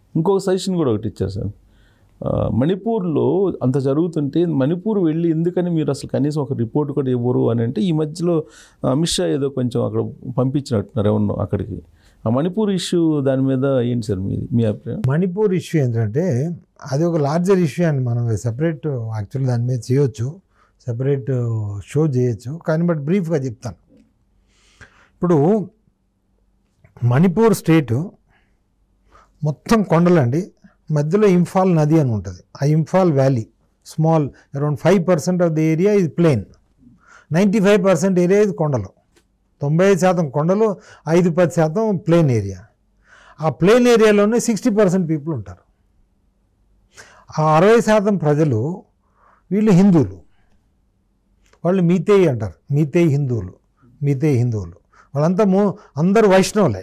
ఇంకొక సజెషన్ కూడా ఒకటి ఇచ్చారు సార్ ఆ, మణిపూర్లో అంత జరుగుతుంటే మణిపూర్ వెళ్ళి ఎందుకని మీరు అసలు కనీసం ఒక రిపోర్ట్ కూడా ఇవ్వరు అని అంటే ఈ మధ్యలో అమిత్ షా ఏదో కొంచెం అక్కడ పంపించినట్టున్నారు ఎవరినో అక్కడికి ఆ మణిపూర్ ఇష్యూ దాని మీద ఏంటి సార్ మీ మీ అభిప్రాయం మణిపూర్ ఇష్యూ ఏంటంటే అది ఒక లార్జర్ ఇష్యూ అని మనం సెపరేట్ యాక్చువల్ దాని మీద చేయొచ్చు సెపరేట్ షో చేయొచ్చు కానీ బట్ బ్రీఫ్గా చెప్తాను ఇప్పుడు మణిపూర్ స్టేటు మొత్తం కొండలండి మధ్యలో ఇంఫాల్ నది అని ఉంటుంది ఆ Imphal valley small around five percent of the area ఇది plain ninety five percent area ఇది కొండలు తొంభై ఐదు శాతం కొండలు ఐదు పది శాతం ప్లేన్ ఏరియా ఆ ప్లేన్ ఏరియాలోనే సిక్స్టీ పర్సెంట్ పీపుల్ ఉంటారు ఆ అరవై శాతం ప్రజలు వీళ్ళు హిందువులు వాళ్ళు మీతేయి అంటారు మీతేయి హిందువులు మీతేయి హిందువులు వాళ్ళంతా మో అందరూ వైష్ణవులే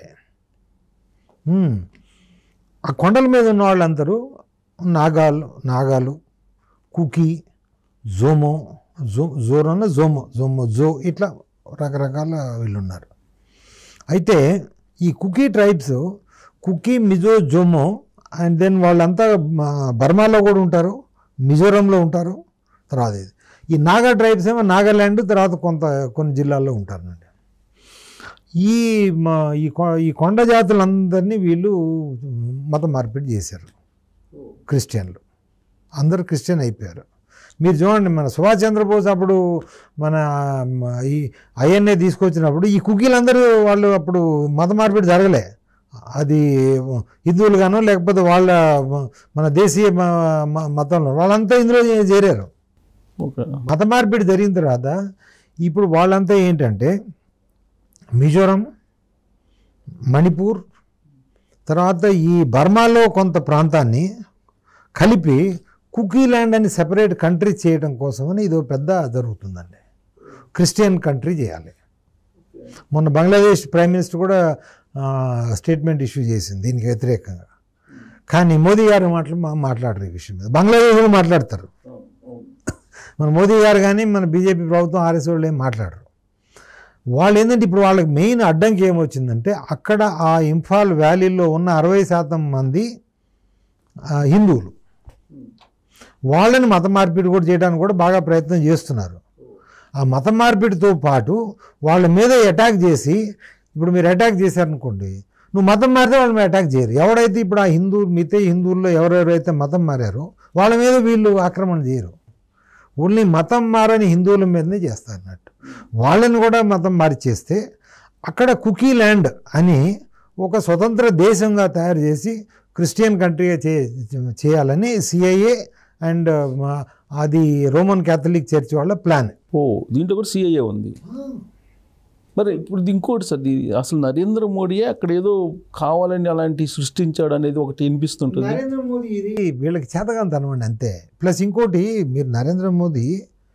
ఉమ్. ఆ కొండల మీద ఉన్న వాళ్ళందరూ నాగాలు నాగాలు కుకి జోమో జో జోరోన జోమో జోమో జో ఇట్లా రకరకాల వీళ్ళు ఉన్నారు అయితే ఈ Kuki tribes Kuki Mizo Zomi and then వాళ్ళంతా మా బర్మాలో కూడా ఉంటారు మిజోరంలో ఉంటారు తర్వాత ఇది ఈ నాగా ట్రైబ్స్ ఏమో నాగాల్యాండ్ తర్వాత కొంత కొన్ని జిల్లాల్లో ఉంటారండి ఈ మా ఈ కొ- ఈ కొండ జాతులందరినీ వీళ్ళు మత మార్పిడి చేశారు క్రిస్టియన్లు అందరూ క్రిస్టియన్ అయిపోయారు మీరు చూడండి మన సుభాష్ చంద్రబోస్ అప్పుడు మన మ, ఈ ఐఎన్ఏ తీసుకొచ్చినప్పుడు ఈ కుకీలందరూ వాళ్ళు అప్పుడు మత మార్పిడి జరగలే అది హిందువులుగానో లేకపోతే వాళ్ళ మన దేశీయ మ- మ- మతంలో వాళ్ళంతా ఇందులో చేరారు ఓకే మత మార్పిడి జరిగిన తర్వాత ఇప్పుడు వాళ్ళంతా ఏంటంటే మిజోరం మణిపూర్ తర్వాత ఈ బర్మాలో కొంత ప్రాంతాన్ని కలిపి కుకీ ల్యాండ్ అని సెపరేట్ కంట్రీ చేయడం కోసమని ఇది ఒక పెద్ద జరుగుతుందండి క్రిస్టియన్ కంట్రీ చేయాలి మొన్న బంగ్లాదేశ్ ప్రైమ్ మినిస్టర్ కూడా స్టేట్మెంట్ ఇష్యూ చేసింది దీనికి వ్యతిరేకంగా కానీ మోదీ గారు మాటలు మా- మాట్లాడరు ఈ విషయం మీద బంగ్లాదేశ్ కూడా మాట్లాడతారు మన మోదీ గారు కానీ మన బీజేపీ ప్రభుత్వం ఆర్ఎస్ వాళ్ళు ఏం మాట్లాడరు వాళ్ళు ఏంటంటే ఇప్పుడు వాళ్ళకి మెయిన్ అడ్డంకి ఏమొచ్చిందంటే అక్కడ ఆ ఇంఫాల్ వ్యాలీలో ఉన్న అరవై శాతం మంది ఆ, హిందువులు వాళ్ళని మత మార్పిడి కూడా చేయడానికి కూడా బాగా ప్రయత్నం చేస్తున్నారు ఆ మత మార్పిడితో పాటు వాళ్ళ మీద అటాక్ చేసి ఇప్పుడు మీరు అటాక్ చేశారనుకోండి నువ్వు మతం మారితే వాళ్ళ మీద అటాక్ చేయరు ఎవడైతే ఇప్పుడు ఆ హిందూ మిగతా హిందువుల్లో ఎవరెవరైతే మతం మారారో వాళ్ళ మీద వీళ్ళు ఆక్రమణ చేయరు ఓన్లీ మతం మారని హిందువుల మీదనే చేస్తారు అన్నట్టు వాళ్ళని కూడా మతం మార్చేస్తే అక్కడ కుకీ ల్యాండ్ అని ఒక స్వతంత్ర దేశంగా తయారు చేసి క్రిస్టియన్ కంట్రీగా చే చేయాలని సిఐఏ అండ్ అది రోమన్ క్యాథలిక్ చర్చ్ వాళ్ళ ప్లాన్ ఓ దీంట్లో కూడా సిఐఏ ఉంది మరి ఇప్పుడు ఇది ఇంకోటి సార్ ఇది అసలు నరేంద్ర మోడీయే అక్కడ ఏదో కావాలని అలాంటి సృష్టించాడు అనేది ఒకటి వినిపిస్తుంటుంది నరేంద్ర మోదీ ఇది వీళ్ళకి చేతగాంతనం అండి అంతే ప్లస్ ఇంకోటి మీరు నరేంద్ర మోదీ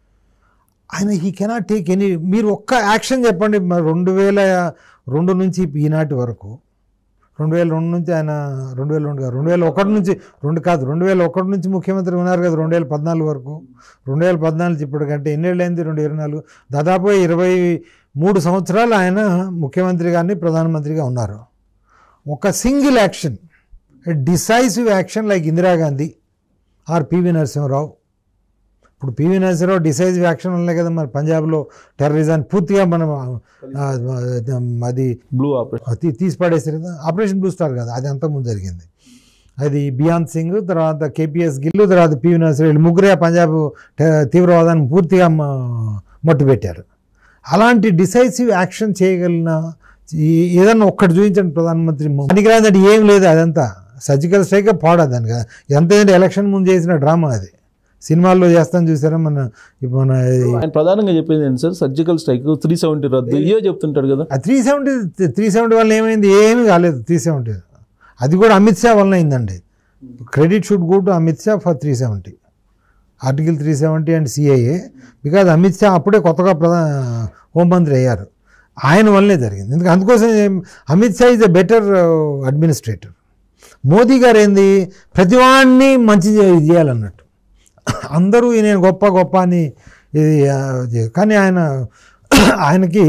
ఆయన హీ కెనాట్ టేక్ ఎనీ మీరు ఒక్క యాక్షన్ చెప్పండి మరి రెండు వేల రెండు నుంచి ఈనాటి వరకు రెండు వేల రెండు నుంచి ఆయన రెండు వేల రెండు కాదు, రెండు వేల ఒకటి నుంచి రెండు కాదు రెండు వేల ఒకటి నుంచి ముఖ్యమంత్రి ఉన్నారు కదా రెండు వేల పద్నాలుగు వరకు రెండు వేల పద్నాలుగు ఇప్పటికంటే ఎన్నేళ్ళు అయింది రెండు ఇరవై నాలుగు దాదాపు ఇరవై మూడు సంవత్సరాలు ఆయన ముఖ్యమంత్రి కానీ ప్రధానమంత్రిగా ఉన్నారు ఒక single action decisive action like Indira Gandhi are PV Narasimharao ఇప్పుడు పివి నరసింహరావు డిసైసివ్ యాక్షన్ ఉన్నాయి కదా మరి పంజాబ్లో టెర్రరిజాన్ని పూర్తిగా మనం ఆ, అది బ్లూ ఆపరేషన్ తీ- తీసి పడేసారు కదా ఆపరేషన్ బ్లూ స్టార్ కదా అది అంతకుముందు జరిగింది అది బియాన్ సింగ్ తర్వాత కేపీఎస్ గిల్లు తర్వాత పివి నరసింహ వీళ్ళు ముగ్గురే పంజాబ్ ట- తీవ్రవాదాన్ని పూర్తిగా మ- మట్టుపెట్టారు అలాంటి డిసైసివ్ యాక్షన్ చేయగలిగిన ఈ- ఏదన్నా ఒక్కటి చూపించండి ప్రధానమంత్రి పనికిరాదంటే ఏం లేదు అదంతా సర్జికల్ స్ట్రైక్ పాడదు దానికి ఎంత ఏంటంటే ఎలక్షన్ ముందు చేసిన డ్రామా అది సినిమాల్లో చేస్తాను చూసారా మన ఇప్పుడు మన ఆయన ప్రధానంగా చెప్పేది ఏంటి sir surgical strike three seventy రద్దు ఇవే చెప్తుంటాడు కదా ఆ త్రీ సెవెంటీ త్రీ సెవెంటీ వల్ల ఏమైంది ఏమీ కాలేదు త్రీ సెవెంటీ అది కూడా అమిత్ షా వలన అయిందండి credit should go to Amit Shah for three seventy article three seventy and CIA because Amit Shah అప్పుడే కొత్తగా ప్రధాన హోంమంత్రి అయ్యారు ఆయన వల్లనే జరిగింది ఎందుకంటే అందుకోసం ఏం- Amit Shah is a better administrator Modi గారు ఏంది ప్రతివాడిని మంచి చే- చేయాలన్నట్టు అందరూ నేను గొప్ప గొప్ప అని ఇది ఆ, చే- కానీ ఆయన ఆయనకి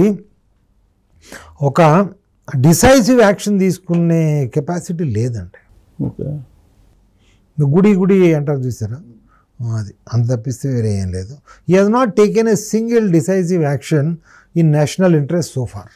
ఒక డిసైసివ్ యాక్షన్ తీసుకునే కెపాసిటీ లేదండి ఓకే గుడి గుడి అంటారు చూసారా అది అంత తప్పిస్తే వేరే ఏం లేదు ఈ has not taken a single decisive action in national interest so far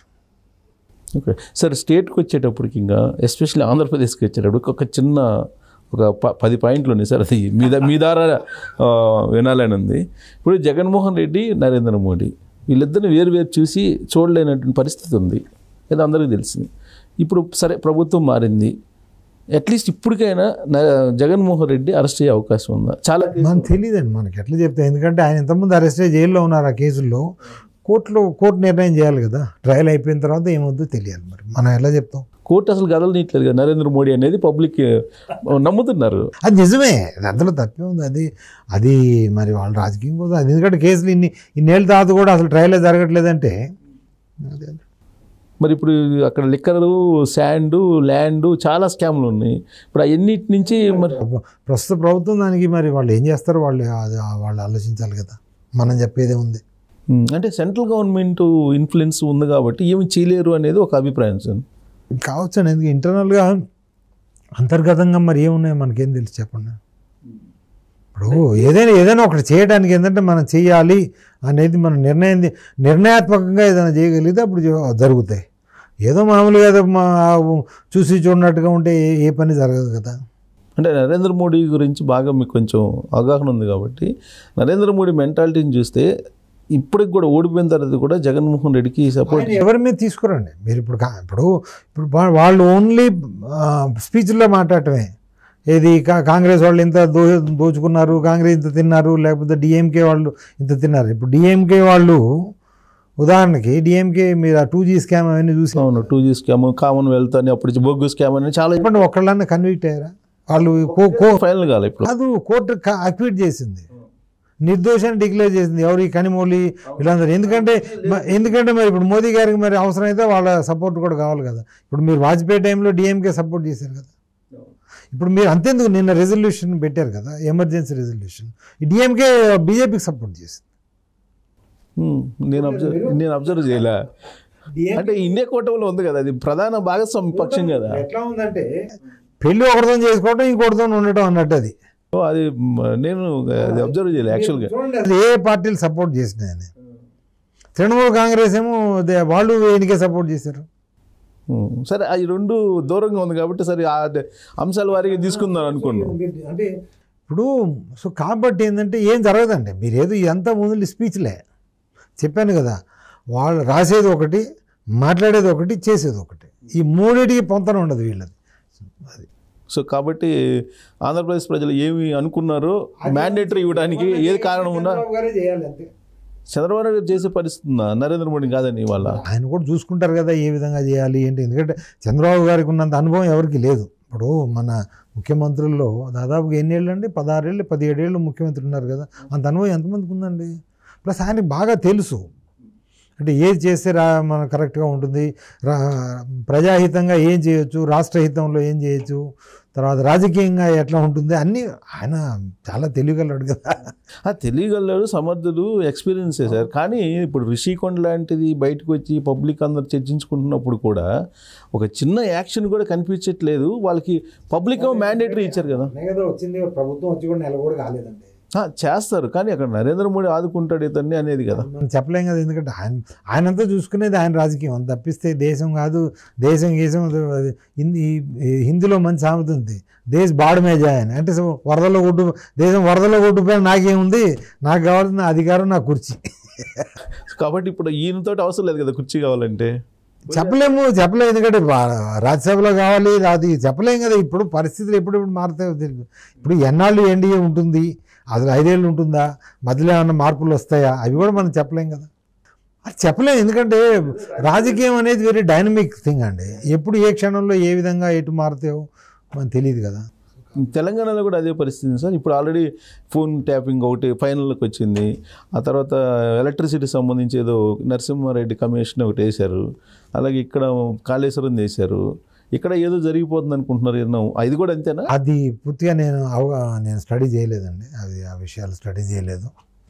okay సరే స్టేట్కి వచ్చేటప్పటికి ఇంకా ఎస్పెషల్లీ ఆంధ్రప్రదేశ్కి వచ్చేటప్పటికి ఒక చిన్న ఒక ప పది పాయింట్లు ఉన్నాయి సార్ అది మీ ద- మీ ద్వారా ఆ, వినాలని ఉంది ఇప్పుడు జగన్మోహన్ రెడ్డి నరేంద్ర మోడీ వీళ్ళిద్దరిని వేరు వేరు చూసి చూడలేనటువంటి పరిస్థితి ఉంది ఇది అందరికీ తెలిసింది ఇప్పుడు సరే ప్రభుత్వం మారింది అట్లీస్ట్ ఇప్పటికైనా న- జగన్మోహన్ రెడ్డి అరెస్ట్ అయ్యే అవకాశం ఉందా చాలా మనకు తెలియదండి మనకి ఎట్లా చెప్తే ఎందుకంటే ఆయన ఇంతకుముందు అరెస్ట్ అయ్యి జైల్లో ఉన్నారు ఆ కేసుల్లో కోర్టులో కోర్టు నిర్ణయం చేయాలి కదా ట్రయల్ అయిపోయిన తర్వాత ఏమవుద్దో తెలియాలి మరి మనం ఎలా చెప్తాం కోర్టు అసలు కదలనీయట్లేదు కదా నరేంద్ర మోడీ అనేది పబ్లిక్ నమ్ముతున్నారు అది నిజమే అందులో తప్పే ఉంది అది అది మరి వాళ్ళ రాజకీయం కోసం అది ఎందుకంటే కేసులు ఇన్ని ఇన్నేళ్ళ తర్వాత కూడా అసలు ట్రయలే జరగట్లేదంటే అదే. మరి ఇప్పుడు అక్కడ లిక్కరు శాండ్ ల్యాండ్ చాలా స్కామ్లు ఉన్నాయి ఇప్పుడు అన్నిటి నుంచి మరి ప్రస్తుత ప్రభుత్వం దానికి మరి వాళ్ళు ఏం చేస్తారో వాళ్ళు అది వాళ్ళు ఆలోచించాలి కదా మనం చెప్పేదే ఉంది ఉమ్, అంటే సెంట్రల్ గవర్నమెంట్ ఇన్ఫ్లుయెన్స్ ఉంది కాబట్టి ఏమి చేయలేరు అనేది ఒక అభిప్రాయం సార్ కావచ్చు అండి ఎందుకు ఇంటర్నల్గా అంతర్గతంగా మరి ఏమున్నాయో మనకేం తెలుసు చెప్పండి ఇప్పుడు ఏదైనా ఏదైనా ఒకటి చేయడానికి ఏంటంటే మనం చేయాలి అనేది మన నిర్ణయం తీ- నిర్ణయాత్మకంగా ఏదైనా చేయగలిగితే అప్పుడు జ- జరుగుతాయి ఏదో మామూలుగా ఏదో మా చూసి చూడనట్టుగా ఉంటే ఏ- ఏ పని జరగదు కదా అంటే నరేంద్ర మోడీ గురించి బాగా మీకు కొంచెం అవగాహన ఉంది కాబట్టి నరేంద్ర మోడీ మెంటాలిటీని చూస్తే ఇప్పటికి కూడా ఓడిపోయిన తర్వాత కూడా జగన్మోహన్ రెడ్డికి సపోర్ట్ ఆయన ఎవరి మీద తీసుకురండి మీరు ఇప్పుడు కా- ఇప్పుడు ఇప్పుడు వా- వాళ్ళు ఓన్లీ స్పీచ్లో మాట్లాడటమే ఏది కా- కాంగ్రెస్ వాళ్ళు ఇంత దో దోచుకున్నారు కాంగ్రెస్ ఇంత తిన్నారు లేకపోతే డిఎంకే వాళ్ళు ఇంత తిన్నారు ఇప్పుడు డిఎంకే వాళ్ళు ఉదాహరణకి డిఎంకే మీరు ఆ టూ జీ స్కామ్ అవన్నీ చూసి అవును టూ జీ స్కామ్ కామన్వెల్త్ అని అప్పుడు బొగ్గు స్కామ్ అని చాలా చెప్పండి ఒకళ్ళన్నా కన్విక్ట్ అయ్యారా వాళ్ళు కో- కో ఫైనల్ కాలే ఇప్పుడు కాదు కోర్టు అక్విట్ చేసింది నిర్దోషాన్ని డిక్లేర్ చేసింది ఎవరు ఈ కనిమూలి వీళ్ళందరూ ఎందుకంటే మ- ఎందుకంటే మరి ఇప్పుడు మోదీ గారికి మరి అవసరమైతే వాళ్ళ సపోర్ట్ కూడా కావాలి కదా ఇప్పుడు మీరు వాజ్పేయి టైంలో డిఎంకే సపోర్ట్ చేశారు కదా ఇప్పుడు మీరు అంతేందుకు నిన్న రెజల్యూషన్ పెట్టారు కదా ఎమర్జెన్సీ రెజల్యూషన్ ఈ డిఎంకే బీజేపీకి సపోర్ట్ చేసింది ఉమ్, నేను అబ్జర్వ్ నేను అబ్జర్వ్ చేయలే అంటే ఇండియా కూటమిలో ఉంది కదా అది ప్రధాన భాగస్వామి పక్షం కదా ఎట్లా ఉందంటే పెళ్లి ఒకటితో చేసుకోవడం ఇంకోటితో ఉండటం అన్నట్టు అది ఓ, అది మ్, నేను అది అబ్జర్వ్ చేయలే యాక్చువల్గా అది ఏ పార్టీలు సపోర్ట్ చేసినాయని తృణమూల్ కాంగ్రెస్ ఏమో దే- వాళ్ళు ఎన్నికే సపోర్ట్ చేశారు ఉమ్, సరే అది రెండు దూరంగా ఉంది కాబట్టి సరే ఆ ద- అంశాల వారికి తీసుకుందాం అనుకున్నాం అంటే ఇప్పుడు సో కాబట్టి ఏంటంటే ఏం జరగదండి మీరు ఏదో ఇదంతా ముందు స్పీచ్లే చెప్పాను కదా వాళ్ళు రాసేది ఒకటి మాట్లాడేది ఒకటి చేసేది ఒకటి ఈ మూడింటికి పొంతన ఉండదు వీళ్ళది అది సో కాబట్టి ఆంధ్రప్రదేశ్ ప్రజలు ఏమి అనుకున్నారో మ్యాండేటరీ ఇవ్వడానికి ఏది కారణం ఉన్నా చంద్రబాబు నాయుడు గారు చేసే పరిస్థితి ఉందా నరేంద్ర మోడీ కాదని వాళ్ళ ఆయన కూడా చూసుకుంటారు కదా ఏ విధంగా చేయాలి ఏంటి ఎందుకంటే చంద్రబాబు గారికి ఉన్నంత అనుభవం ఎవరికి లేదు ఇప్పుడు మన ముఖ్యమంత్రుల్లో దాదాపుగా ఎన్ని ఏళ్ళు అండి పదహారేళ్ళు పదిహేడేళ్ళు ముఖ్యమంత్రి ఉన్నారు కదా అంత అనుభవం ఎంతమందికి ఉందండి ప్లస్ ఆయనకి బాగా తెలుసు అంటే ఏది చేస్తే రా మన కరెక్ట్గా ఉంటుంది రా ప్రజాహితంగా ఏం చేయొచ్చు రాష్ట్రహితంలో ఏం చేయొచ్చు తర్వాత రాజకీయంగా ఎట్లా ఉంటుంది అన్నీ ఆయన చాలా తెలియగలడు కదా ఆ తెలియగలరు సమర్థులు ఎక్స్పీరియన్స్ సార్ కానీ ఇప్పుడు రిషికొండ లాంటిది బయటకు వచ్చి పబ్లిక్ అందరు చర్చించుకుంటున్నప్పుడు కూడా ఒక చిన్న యాక్షన్ కూడా కనిపించట్లేదు వాళ్ళకి పబ్లిక్ మ్యాండేటరీ ఇచ్చారు కదా కదా వచ్చింది ప్రభుత్వం వచ్చి కూడా నెల కూడా కాలేదండి ఆ, చేస్తారు కానీ అక్కడ నరేంద్ర మోడీ ఆదుకుంటాడు ఇతన్ని అనేది కదా మనం చెప్పలేం కదా ఎందుకంటే ఆయన ఆయనంతా చూసుకునేది ఆయన రాజకీయం అంత తప్పిస్తే దేశం కాదు దేశం గీసం అది- అది హిందీ ఈ హిందీలో మంచి సామెత ఉంది దేశ్ బాడమే జాయని అంటే సో వరదలో కొట్టు దేశం వరదలో కొట్టుపోయిన నాకేముంది నాకు కావాల్సిన అధికారం నా కుర్చీ కాబట్టి ఇప్పుడు ఈయనతోటి అవసరం లేదు కదా కుర్చీ కావాలంటే చెప్పలేము చెప్పలేము ఎందుకంటే వా- రాజ్యసభలో కావాలి అది చెప్పలేం కదా ఇప్పుడు పరిస్థితులు ఎప్పుడెప్పుడు మారుతాయో తెలియదు ఇప్పుడు ఎన్నాళ్ళు ఎన్డీఏ ఉంటుంది అసలు ఐదేళ్ళు ఉంటుందా మధ్యలో ఏమన్నా మార్పులు వస్తాయా అవి కూడా మనం చెప్పలేం కదా అది చెప్పలేం ఎందుకంటే రాజకీయం అనేది వెరీ డైనమిక్ థింగ్ అండి ఎప్పుడు ఏ క్షణంలో ఏ విధంగా ఎటు మారుతాయో మనకు తెలియదు కదా తెలంగాణలో కూడా అదే పరిస్థితి ఉంది సార్ ఇప్పుడు ఆల్రెడీ ఫోన్ ట్యాపింగ్ ఒకటి ఫైనల్కి వచ్చింది ఆ తర్వాత ఎలక్ట్రిసిటీ సంబంధించి ఏదో నరసింహారెడ్డి కమిషన్ ఒకటి వేశారు అలాగే ఇక్కడ కాళేశ్వరం చేశారు ఇక్కడ ఏదో జరిగిపోతుంది అనుకుంటున్నారు ఏమో అది కూడా అంతేనా అది పూర్తిగా నేను అవగా నేను స్టడీ చేయలేదండి అది ఆ విషయాలు స్టడీ చేయలేదు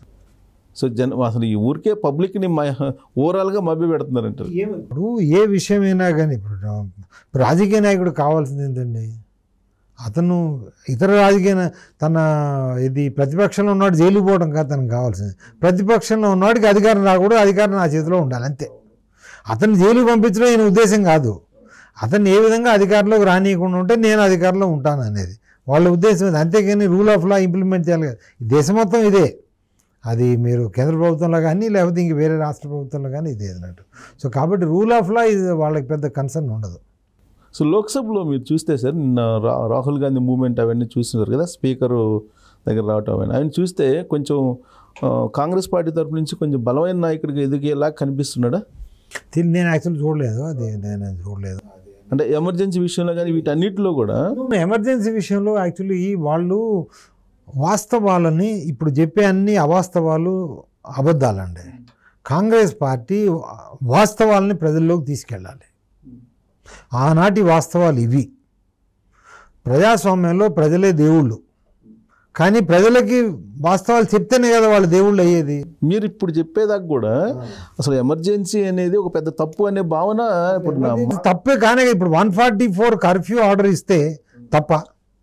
సో జన అసలు ఈ ఊరికే పబ్లిక్ని ఓవరాల్గా మభ్య పెడుతున్నారంటారు ఇప్పుడు ఏ విషయమైనా కానీ ఇప్పుడు ఇప్పుడు రాజకీయ నాయకుడు కావాల్సింది ఏంటండి అతను ఇతర రాజకీయ నా- తన ఇది ప్రతిపక్షంలో ఉన్నాడు జైలు పోవడం కాదు తనకు కావాల్సింది ప్రతిపక్షంలో ఉన్నవాడికి అధికారం రాకూడదు అధికారం నా చేతిలో ఉండాలి అంతే అతను జైలుకి పంపించడం ఈయన ఉద్దేశం కాదు అతన్ని ఏ విధంగా అధికారంలోకి రానియకుండా ఉంటే నేను అధికారంలో ఉంటాను అనేది వాళ్ళ ఉద్దేశం ఇది అంతేగాని రూల్ ఆఫ్ లా ఇంప్లిమెంట్ చేయాలి కదా ఈ దేశం మొత్తం ఇదే అది మీరు కేంద్ర ప్రభుత్వంలో కానీ లేకపోతే ఇంక వేరే రాష్ట్ర ప్రభుత్వంలో కానీ ఇదే అన్నట్టు సో కాబట్టి రూల్ ఆఫ్ లా ఇది వాళ్ళకి పెద్ద కన్సర్న్ ఉండదు సో లోక్సభలో మీరు చూస్తే సార్ నిన్న రా- రాహుల్ గాంధీ మూమెంట్ అవన్నీ చూస్తున్నారు కదా స్పీకర్ దగ్గర రావటం అవన్నీ ఆయన చూస్తే కొంచెం ఆ, కాంగ్రెస్ పార్టీ తరపు నుంచి కొంచెం బలమైన నాయకుడికి ఎదిగేలా కనిపిస్తున్నాడా దీన్ని నేను యాక్చువల్ చూడలేదు అది నేను చూడలేదు అంటే ఎమర్జెన్సీ విషయంలో కానీ వీటన్నిటిలో కూడా ఎమర్జెన్సీ విషయంలో యాక్చువల్లీ వాళ్ళు వాస్తవాలని ఇప్పుడు చెప్పే అన్ని అవాస్తవాలు అబద్ధాలండి కాంగ్రెస్ పార్టీ వాస్తవాలని ప్రజల్లోకి తీసుకెళ్ళాలి ఆనాటి వాస్తవాలు ఇవి ప్రజాస్వామ్యంలో ప్రజలే దేవుళ్ళు కానీ ప్రజలకి వాస్తవాలు చెప్తేనే కదా వాళ్ళు దేవుళ్ళు అయ్యేది మీరు ఇప్పుడు చెప్పేదాకా కూడా అసలు ఎమర్జెన్సీ అనేది ఒక పెద్ద తప్పు అనే భావన ఇప్పుడు నా ఇది తప్పే కానీ ఇప్పుడు one forty four curfew order ఇస్తే తప్ప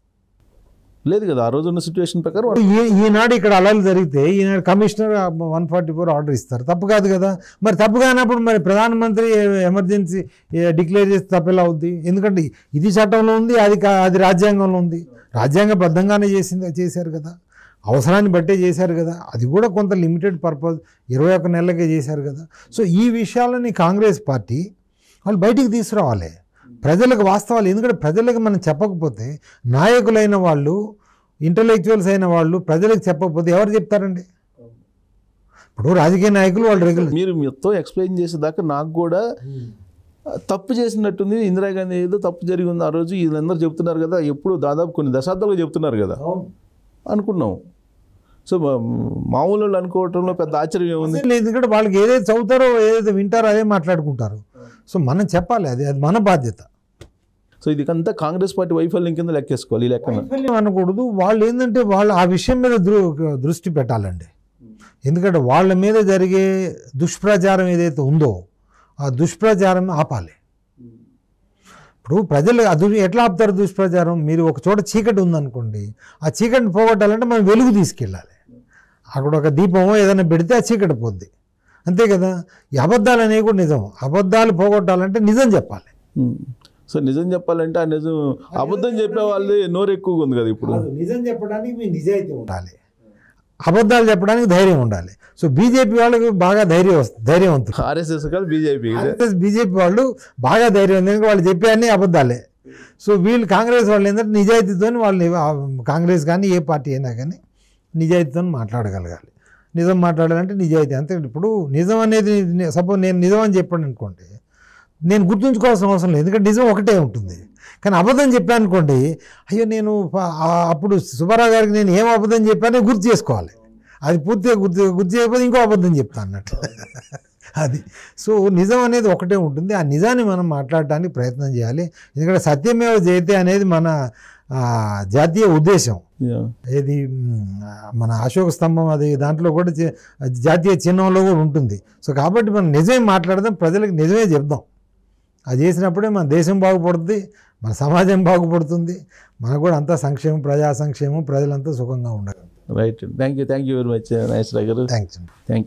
లేదు కదా ఆ రోజు ఉన్న సిచ్యువేషన్ ప్రకారం వాళ్ళు- ఈ- ఈనాడు ఇక్కడ అలలు జరిగితే ఈనాడు commissioner one forty four order ఇస్తారు తప్పు కాదు కదా మరి తప్పు కానప్పుడు మరి ప్రధానమంత్రి ఎమర్జెన్సీ డిక్లేర్ చేస్తే తప్పు ఎలా అవుద్ది ఎందుకంటే ఇది చట్టంలో ఉంది అది కా- అది రాజ్యాంగంలో ఉంది రాజ్యాంగబద్ధంగానే చేసింది చేశారు కదా అవసరాన్ని బట్టే చేశారు కదా అది కూడా కొంత లిమిటెడ్ పర్పస్ ఇరవై ఒక్క నెలలకే చేశారు కదా సో ఈ విషయాలని కాంగ్రెస్ పార్టీ వాళ్ళు బయటికి తీసుకురావాలి ప్రజలకు వాస్తవాలు ఎందుకంటే ప్రజలకు మనం చెప్పకపోతే నాయకులైన వాళ్ళు ఇంటలెక్చువల్స్ అయిన వాళ్ళు ప్రజలకు చెప్పకపోతే ఎవరు చెప్తారండి ఇప్పుడు రాజకీయ నాయకులు వాళ్ళు రెగ్యులర్ మీరు మొత్తం ఎక్స్ప్లెయిన్ చేసేదాకా నాకు కూడా ఆ, తప్పు చేసినట్టుంది ఇందిరాగాంధీ ఏదో తప్పు జరిగి ఉంది ఆ రోజు వీళ్ళందరూ చెప్తున్నారు కదా ఎప్పుడు దాదాపు కొన్ని దశాబ్దాలుగా చెప్తున్నారు కదా అనుకున్నాం సో మా- మామూలు వాళ్ళు అనుకోవటంలో పెద్ద ఆశ్చర్యం ఏముంది అసలు ఎందుకంటే వాళ్ళకి ఏదైతే చదువుతారో ఏదైతే వింటారో అదే మాట్లాడుకుంటారు సో మనం చెప్పాలి అది అది మన బాధ్యత సో ఇది అంతా కాంగ్రెస్ పార్టీ వైఫల్యం కింద లెక్కేసుకోవాలి ఈ లెక్కన వైఫల్యం అనకూడదు వాళ్ళు ఏంటంటే వాళ్ళు ఆ విషయం మీద దృ- దృష్టి పెట్టాలండి ఎందుకంటే వాళ్ళ మీద జరిగే దుష్ప్రచారం ఏదైతే ఉందో ఆ దుష్ప్రచారం ఆపాలి ఇప్పుడు ప్రజలు అది ఎట్లా ఆపుతారు దుష్ప్రచారం మీరు ఒక చోట చీకటి ఉందనుకోండి ఆ చీకటిని పోగొట్టాలంటే మనం వెలుగు తీసుకెళ్ళాలి అక్కడ ఒక దీపమో ఏదైనా పెడితే ఆ చీకటి పోద్ది అంతే కదా ఈ అబద్ధాలు అనేవి కూడా నిజం అబద్ధాలు పోగొట్టాలంటే నిజం చెప్పాలి ఉమ్. సో నిజం చెప్పాలంటే ఆ నిజం అబద్ధం చెప్పే వాళ్ళది నోరు ఎక్కువగా ఉంది కదా ఇప్పుడు నిజం చెప్పడానికి మీ నిజాయితీ ఉండాలి అబద్ధాలు చెప్పడానికి ధైర్యం ఉండాలి సో బీజేపీ వాళ్ళకి బాగా ధైర్యం వస్తుంది ధైర్యవంతులు ఆర్ఎస్ఎస్ కాదు బీజేపీ బీజేపీ వాళ్ళు బాగా ధైర్యం ఉంది ఎందుకంటే వాళ్ళు చెప్పే అన్ని అబద్ధాలే సో వీళ్ళు కాంగ్రెస్ వాళ్ళు ఏంటంటే నిజాయితీతో వాళ్ళు ఆ కాంగ్రెస్ కానీ ఏ పార్టీ అయినా కానీ నిజాయితీతో మాట్లాడగలగాలి నిజం మాట్లాడాలంటే నిజాయితీ అంతే ఇప్పుడు నిజం అనేది సపోజ్ నేను నిజం అని చెప్పాను అనుకోండి నేను గుర్తుంచుకోవాల్సిన అవసరం లేదు ఎందుకంటే నిజం ఒకటే ఉంటుంది కానీ అబద్ధం చెప్పాను అనుకోండి అయ్యో నేను ప- ఆ- అప్పుడు సుబ్బారావు గారికి నేను ఏం అబద్ధం చెప్పానో గుర్తు చేసుకోవాలి అది పూర్తిగా గుర్తు గుర్తు చేయకపోతే ఇంకో అబద్ధం చెప్తాను అన్నట్టు అది సో నిజం అనేది ఒకటే ఉంటుంది ఆ నిజాన్ని మనం మాట్లాడటానికి ప్రయత్నం చేయాలి ఎందుకంటే సత్యమేవ జయతే అనేది మన ఆ, జాతీయ ఉద్దేశం Yeah. ఏది మ్, మన అశోక స్తంభం అది దాంట్లో కూడా చే- జాతీయ చిహ్నంలో కూడా ఉంటుంది సో కాబట్టి మనం నిజమే మాట్లాడదాం ప్రజలకు నిజమే చెప్దాం అది చేసినప్పుడే మన దేశం బాగుపడుతుంది మన సమాజం బాగుపడుతుంది మనకు కూడా అంతా సంక్షేమం ప్రజా సంక్షేమం ప్రజలంతా సుఖంగా ఉండగలరు right thank you thank you very much Nageswara గారు థ్యాంక్స్ థ్యాంక్